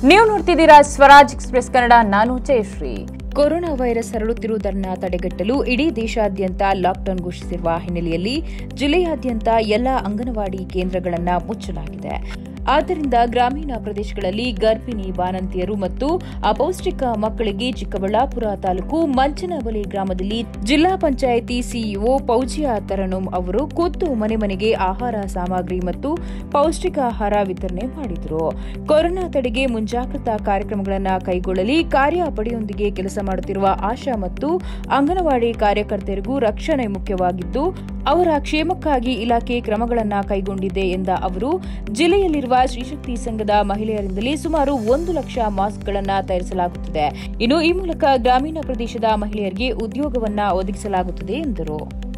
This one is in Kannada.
ನೀವು ನೋಡ್ತಿದ್ದೀರಾ ಸ್ವರಾಜ್ ಎಕ್ಸ್ಪ್ರೆಸ್ ಕನ್ನಡ ನಾನು ಜಯಶ್ರೀ ಕೊರೋನಾ ವೈರಸ್ ಹರಡುತ್ತಿರುವುದನ್ನು ತಡೆಗಟ್ಟಲು ಇಡೀ ದೇಶಾದ್ಯಂತ ಲಾಕ್ಡೌನ್ ಘೋಷಿಸಿರುವ ಹಿನ್ನೆಲೆಯಲ್ಲಿ ಜಿಲ್ಲೆಯಾದ್ಯಂತ ಎಲ್ಲ ಅಂಗನವಾಡಿ ಕೇಂದ್ರಗಳನ್ನು ಮುಚ್ಚಲಾಗಿದೆ ಆದ್ದರಿಂದ ಗ್ರಾಮೀಣ ಪ್ರದೇಶಗಳಲ್ಲಿ ಗರ್ಭಿಣಿ ಬಾಣಂತಿಯರು ಮತ್ತು ಅಪೌಷ್ಟಿಕ ಮಕ್ಕಳಿಗೆ ಚಿಕ್ಕಬಳ್ಳಾಪುರ ತಾಲೂಕು ಮಂಚನಬಲಿ ಗ್ರಾಮದಲ್ಲಿ ಜಿಲ್ಲಾ ಪಂಚಾಯಿತಿ ಸಿಇಒ ಪೌಜಿಯಾ ತರಣುಂ ಅವರು ಖುದ್ದು ಮನೆ ಮನೆಗೆ ಆಹಾರ ಸಾಮಗ್ರಿ ಮತ್ತು ಪೌಷ್ಟಿಕಾಹಾರ ವಿತರಣೆ ಮಾಡಿದರು ಕೊರೋನಾ ತಡೆಗೆ ಮುಂಜಾಗ್ರತಾ ಕ್ರಮಗಳನ್ನು ಕೈಗೊಳ್ಳಲಿ ಕಾರ್ಯಪಡೆಯೊಂದಿಗೆ ಕೆಲಸ ಮಾಡುತ್ತಿರುವ ಆಶಾ ಮತ್ತು ಅಂಗನವಾಡಿ ಕಾರ್ಯಕರ್ತೆಯರಿಗೂ ರಕ್ಷಣೆ ಮುಖ್ಯವಾಗಿದ್ದು ಅವರ ಕ್ಷೇಮಕ್ಕಾಗಿ ಇಲಾಖೆ ಕ್ರಮಗಳನ್ನು ಕೈಗೊಂಡಿದೆ ಎಂದ ಅವರು ಜಿಲ್ಲೆಯಲ್ಲಿರುವ ಶ್ರೀಶಕ್ತಿ ಸಂಘದ ಮಹಿಳೆಯರಿಂದಲೇ ಸುಮಾರು ಒಂದು ಲಕ್ಷ ಮಾಸ್ಕ್ಗಳನ್ನು ತಯಾರಿಸಲಾಗುತ್ತಿದೆ ಇನ್ನು ಈ ಮೂಲಕ ಗ್ರಾಮೀಣ ಪ್ರದೇಶದ ಮಹಿಳೆಯರಿಗೆ ಉದ್ಯೋಗವನ್ನ ಒದಗಿಸಲಾಗುತ್ತದೆ ಎಂದರು